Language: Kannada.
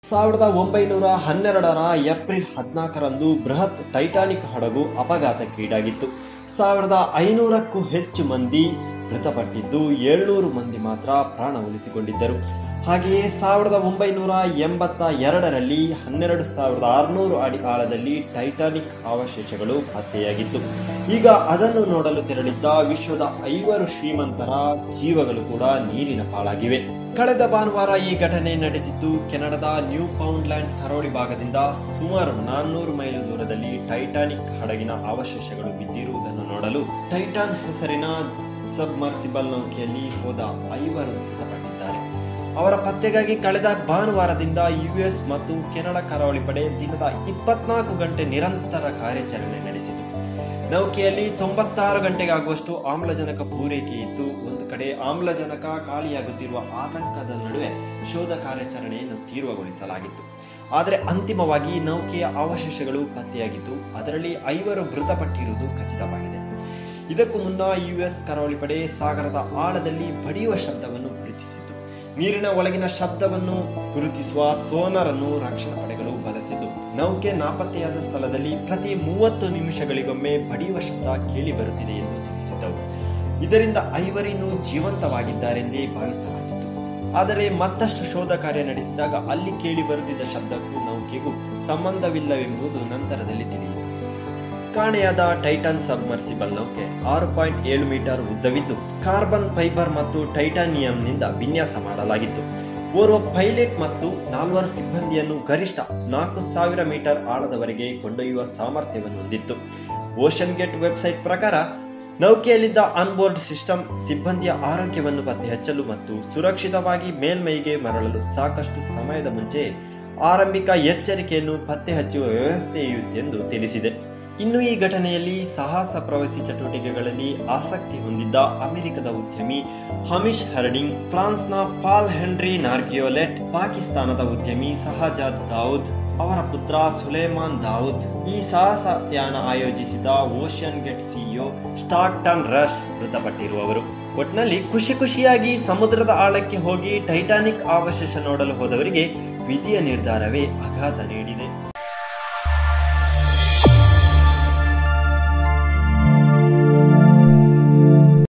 ಸಾವಿರದ ಒಂಬೈನೂರ ಹನ್ನೆರಡರ ಏಪ್ರಿಲ್ ಹದಿನಾಲ್ಕರಂದು ಬೃಹತ್ ಟೈಟಾನಿಕ್ ಹಡಗು ಅಪಘಾತಕ್ಕೀಡಾಗಿತ್ತು ಸಾವಿರದ ಐನೂರಕ್ಕೂ ಹೆಚ್ಚು ಮಂದಿ ಮೃತಪಟ್ಟಿದ್ದು ಏಳ್ನೂರು ಮಂದಿ ಮಾತ್ರ ಪ್ರಾಣ ಉಳಿಸಿಕೊಂಡಿದ್ದರು ಹಾಗೆಯೇ ಸಾವಿರದ ಒಂಬೈನೂರ ಎಂಬತ್ತ ಎರಡರಲ್ಲಿ ಹನ್ನೆರಡು ಸಾವಿರದ ಆರುನೂರು ಅಡಿ ಆಳದಲ್ಲಿ ಟೈಟಾನಿಕ್ ಅವಶೇಷಗಳು ಪತ್ತೆಯಾಗಿತ್ತು ಈಗ ಅದನ್ನು ನೋಡಲು ತೆರಳಿದ್ದ ವಿಶ್ವದ ಐವರು ಶ್ರೀಮಂತರ ಜೀವಗಳು ಕೂಡ ನೀರಿನ ಪಾಲಾಗಿವೆ ಕಳೆದ ಭಾನುವಾರ ಈ ಘಟನೆ ನಡೆದಿದ್ದು ಕೆನಡಾದ ನ್ಯೂ ಪೌಂಡ್ಲ್ಯಾಂಡ್ ಕರಾವಳಿ ಭಾಗದಿಂದ ಸುಮಾರು ನಾನ್ನೂರು ಮೈಲು ದೂರದಲ್ಲಿ ಟೈಟಾನಿಕ್ ಹಡಗಿನ ಅವಶೇಷಗಳು ಬಿದ್ದಿರುವುದನ್ನು ನೋಡಲು ಟೈಟಾನ್ ಹೆಸರಿನ ಸಬ್ಮರ್ಸಿಬಲ್ ನೌಕೆಯಲ್ಲಿ ಹೋದ ಐವರು ಮೃತಪಟ್ಟಿದ್ದಾರೆ ಅವರ ಪತ್ತೆಗಾಗಿ ಕಳೆದ ಭಾನುವಾರದಿಂದ ಯುಎಸ್ ಮತ್ತು ಕೆನಡಾ ಕರಾವಳಿ ಪಡೆ ದಿನದ ಇಪ್ಪತ್ನಾಲ್ಕು ಗಂಟೆ ನಿರಂತರ ಕಾರ್ಯಾಚರಣೆ ನಡೆಸಿತು ನೌಕೆಯಲ್ಲಿ ತೊಂಬತ್ತಾರು ಗಂಟೆಗಾಗುವಷ್ಟು ಆಮ್ಲಜನಕ ಪೂರೈಕೆ ಇದ್ದು ಒಂದು ಕಡೆ ಆಮ್ಲಜನಕ ಖಾಲಿಯಾಗುತ್ತಿರುವ ಆತಂಕದ ನಡುವೆ ಶೋಧ ಕಾರ್ಯಾಚರಣೆಯನ್ನು ತೀವ್ರಗೊಳಿಸಲಾಗಿತ್ತು ಆದರೆ ಅಂತಿಮವಾಗಿ ನೌಕೆಯ ಅವಶೇಷಗಳು ಪತ್ತೆಯಾಗಿದ್ದು ಅದರಲ್ಲಿ ಐವರು ಮೃತಪಟ್ಟಿರುವುದು ಖಚಿತವಾಗಿದೆ ಇದಕ್ಕೂ ಮುನ್ನ ಯುಎಸ್ ಕರಾವಳಿ ಪಡೆ ಸಾಗರದ ಆಳದಲ್ಲಿ ಬಡಿಯುವ ಶಬ್ದವನ್ನು ಗುರುತಿಸಿತ್ತು ನೀರಿನ ಒಳಗಿನ ಶಬ್ದವನ್ನು ಗುರುತಿಸುವ ಸೋನರ್ ಅನ್ನು ರಕ್ಷಣಾ ಪಡೆಗಳು ಬಳಸಿದ್ದು ನೌಕೆ ನಾಪತ್ತೆಯಾದ ಸ್ಥಳದಲ್ಲಿ ಪ್ರತಿ ಮೂವತ್ತು ನಿಮಿಷಗಳಿಗೊಮ್ಮೆ ಬಡಿಯುವ ಶಬ್ದ ಕೇಳಿ ಬರುತ್ತಿದೆ ಎಂದು ತಿಳಿಸಿದ್ದವು ಇದರಿಂದ ಐವರಿನ್ನು ಜೀವಂತವಾಗಿದ್ದಾರೆಂದೇ ಭಾವಿಸಲಾಗಿತ್ತು ಆದರೆ ಮತ್ತಷ್ಟು ಶೋಧ ಕಾರ್ಯ ನಡೆಸಿದಾಗ ಅಲ್ಲಿ ಕೇಳಿ ಬರುತ್ತಿದ್ದ ಶಬ್ದಕ್ಕೂ ನೌಕೆಗೂ ಸಂಬಂಧವಿಲ್ಲವೆಂಬುದು ನಂತರದಲ್ಲಿ ತಿಳಿಯಿತು ಕಾಣೆಯಾದ ಟೈಟಾನ್ ಸಬ್ಮರ್ಸಿಬಲ್ ನೌಕೆ ಆರು ಪಾಯಿಂಟ್ ಏಳು ಮೀಟರ್ ಉದ್ದವಿದ್ದು ಕಾರ್ಬನ್ ಫೈಬರ್ ಮತ್ತು ಟೈಟಾನಿಯಂನಿಂದ ವಿನ್ಯಾಸ ಮಾಡಲಾಗಿತ್ತು ಓರ್ವ ಪೈಲಟ್ ಮತ್ತು ನಾಲ್ವರು ಸಿಬ್ಬಂದಿಯನ್ನು ಗರಿಷ್ಠ ನಾಲ್ಕು ಸಾವಿರ ಮೀಟರ್ ಆಳದವರೆಗೆ ಕೊಂಡೊಯ್ಯುವ ಸಾಮರ್ಥ್ಯವನ್ನು ಹೊಂದಿತ್ತು ಓಷನ್ ಗೇಟ್ ವೆಬ್ಸೈಟ್ ಪ್ರಕಾರ ನೌಕೆಯಲ್ಲಿದ್ದ ಆನ್ಬೋರ್ಡ್ ಸಿಸ್ಟಮ್ ಸಿಬ್ಬಂದಿಯ ಆರೋಗ್ಯವನ್ನು ಪತ್ತೆ ಹಚ್ಚಲು ಮತ್ತು ಸುರಕ್ಷಿತವಾಗಿ ಮೇಲ್ಮೈಗೆ ಮರಳಲು ಸಾಕಷ್ಟು ಸಮಯದ ಮುಂಚೆ ಆರಂಭಿಕ ಎಚ್ಚರಿಕೆಯನ್ನು ಪತ್ತೆ ಹಚ್ಚುವ ವ್ಯವಸ್ಥೆಯಿರುತ್ತೆಂದು ತಿಳಿಸಿದೆ ಇನ್ನು ಈ ಘಟನೆಯಲ್ಲಿ ಸಾಹಸ ಪ್ರವಾಸಿ ಚಟುವಟಿಕೆಗಳಲ್ಲಿ ಆಸಕ್ತಿ ಹೊಂದಿದ್ದ ಅಮೆರಿಕದ ಉದ್ಯಮಿ ಹಮಿಶ್ ಹರ್ಡಿಂಗ್ ಫ್ರಾನ್ಸ್ನ ಪಾಲ್ ಹೆನ್ರಿ ನಾರ್ಗಿಯೋಲೆಟ್ ಪಾಕಿಸ್ತಾನದ ಉದ್ಯಮಿ ಸಹಜಾದ್ ದಾವೂದ್ ಅವರ ಪುತ್ರ ಸುಲೇಮಾನ್ ದಾವೂದ್ ಈ ಸಾಹಸಯಾನ ಆಯೋಜಿಸಿದ Ocean Gate CEO Stockton Rush ಮೃತಪಟ್ಟಿರುವವರು ಒಟ್ನಲ್ಲಿ ಖುಷಿ ಖುಷಿಯಾಗಿ ಸಮುದ್ರದ ಆಳಕ್ಕೆ ಹೋಗಿ ಟೈಟಾನಿಕ್ ಅವಶೇಷ ನೋಡಲು ಹೋದವರಿಗೆ ವಿಧಿಯ ನಿರ್ಧಾರವೇ ಆಘಾತ ನೀಡಿದೆ